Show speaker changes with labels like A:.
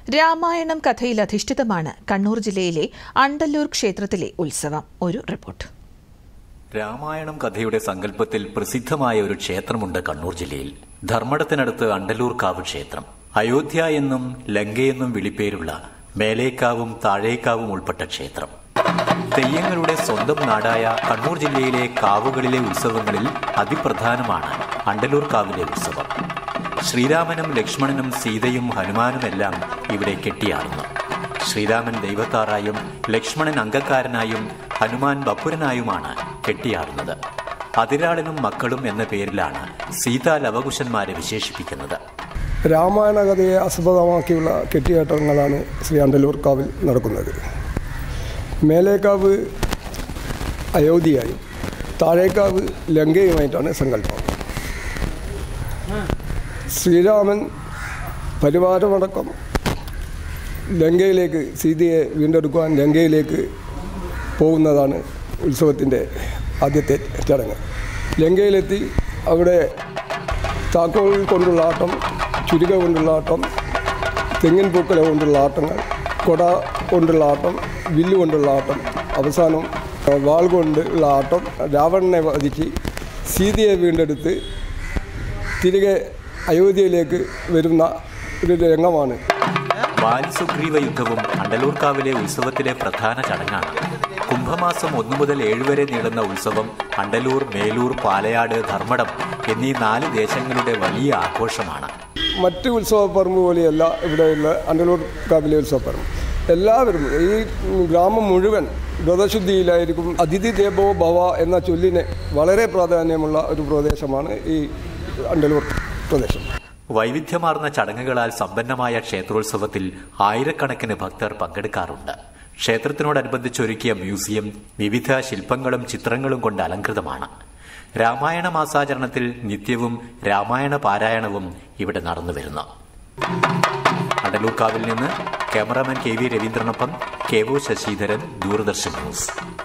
A: രാമായണം കഥയിൽ അധിഷ്ഠിതമാണ് കണ്ണൂർ ജില്ലയിലെ അണ്ടല്ലൂർ ക്ഷേത്രത്തിലെ ഉത്സവം ഒരു റിപ്പോർട്ട്
B: രാമായണം കഥയുടെ സങ്കല്പത്തിൽ പ്രസിദ്ധമായ ഒരു ക്ഷേത്രമുണ്ട് കണ്ണൂർ ജില്ലയിൽ ധർമ്മടത്തിനടുത്ത് അണ്ടലൂർക്കാവ് ക്ഷേത്രം അയോധ്യ എന്നും ലങ്കയെന്നും വിളിപ്പേരുള്ള മേലേക്കാവും താഴേക്കാവും ഉൾപ്പെട്ട ക്ഷേത്രം തെയ്യങ്ങളുടെ സ്വന്തം നാടായ കണ്ണൂർ ജില്ലയിലെ കാവുകളിലെ ഉത്സവങ്ങളിൽ അതിപ്രധാനമാണ് അണ്ടലൂർ കാവിലെ ഉത്സവം ശ്രീരാമനും ലക്ഷ്മണനും സീതയും ഹനുമാനുമെല്ലാം ഇവിടെ കെട്ടിയാടുന്നു ശ്രീരാമൻ ദൈവത്താറായും ലക്ഷ്മണൻ അംഗക്കാരനായും ഹനുമാൻ ബപ്പുരനായുമാണ് കെട്ടിയാടുന്നത് അതിരാളനും മക്കളും എന്ന പേരിലാണ് സീതാ ലവകുശന്മാരെ വിശേഷിപ്പിക്കുന്നത്
C: രാമായണ കഥയെ ആസ്പദമാക്കിയുള്ള കെട്ടിയാട്ടങ്ങളാണ് ശ്രീ അണ്ടലൂർ കാവിൽ നടക്കുന്നത് മേലേക്കാവ് അയോധ്യയായും താഴേക്കാവ് ലങ്കയുമായിട്ടാണ് സങ്കല്പം ശ്രീരാമൻ പരിവാരമടക്കം ലങ്കയിലേക്ക് സീതയെ വീണ്ടെടുക്കുവാൻ ലങ്കയിലേക്ക് പോകുന്നതാണ് ഉത്സവത്തിൻ്റെ ആദ്യത്തെ ചടങ്ങ് ലങ്കയിലെത്തി അവിടെ താക്കോൽ കൊണ്ടുള്ള ആട്ടം ചുരിക കൊണ്ടുള്ള ആട്ടം തെങ്ങിൻ പൂക്കല കൊണ്ടുള്ള ആട്ടങ്ങൾ കൊട കൊണ്ടുള്ള ആട്ടം വില്ല് കൊണ്ടുള്ള ആട്ടം അവസാനം വാൾ കൊണ്ടുള്ള ആട്ടം രാവണനെ വധിച്ച് സീതയെ വീണ്ടെടുത്ത് തിരികെ അയോധ്യയിലേക്ക് വരുന്ന ഒരു രംഗമാണ്
B: വാലിസുഗ്രീവ യുദ്ധവും അണ്ടലൂർക്കാവിലെ ഉത്സവത്തിലെ പ്രധാന ചടങ്ങാണ് കുംഭമാസം ഒന്നു മുതൽ ഏഴ് വരെ നീളുന്ന ഉത്സവം അണ്ടലൂർ മേലൂർ പാലയാട് ധർമ്മടം എന്നീ നാല് ദേശങ്ങളുടെ വലിയ ആഘോഷമാണ്
C: മറ്റ് ഉത്സവപ്പറമ്പ് പോലെയല്ല ഇവിടെയുള്ള അണ്ടലൂർ കാവിലെ ഉത്സവപ്പറമ്പ് എല്ലാവരും ഈ ഗ്രാമം മുഴുവൻ വ്രതശുദ്ധിയിലായിരിക്കും അതിഥി ദേവോ ഭവ എന്ന ചൊല്ലിന് വളരെ പ്രാധാന്യമുള്ള ഒരു പ്രദേശമാണ് ഈ അണ്ടലൂർ പ്രദേശം
B: വൈവിധ്യമാർന്ന ചടങ്ങുകളാൽ സമ്പന്നമായ ക്ഷേത്രോത്സവത്തിൽ ആയിരക്കണക്കിന് ഭക്തർ പങ്കെടുക്കാറുണ്ട് ക്ഷേത്രത്തിനോടനുബന്ധിച്ചൊരുക്കിയ മ്യൂസിയം വിവിധ ശില്പങ്ങളും ചിത്രങ്ങളും കൊണ്ട് അലങ്കൃതമാണ് രാമായണ മാസാചരണത്തിൽ നിത്യവും രാമായണ പാരായണവും ഇവിടെ നടന്നു വരുന്നു അടലൂർക്കാവിൽ നിന്ന് ക്യാമറാമാൻ കെ വി രവീന്ദ്രനൊപ്പം K O Sasidharan Doordarshan news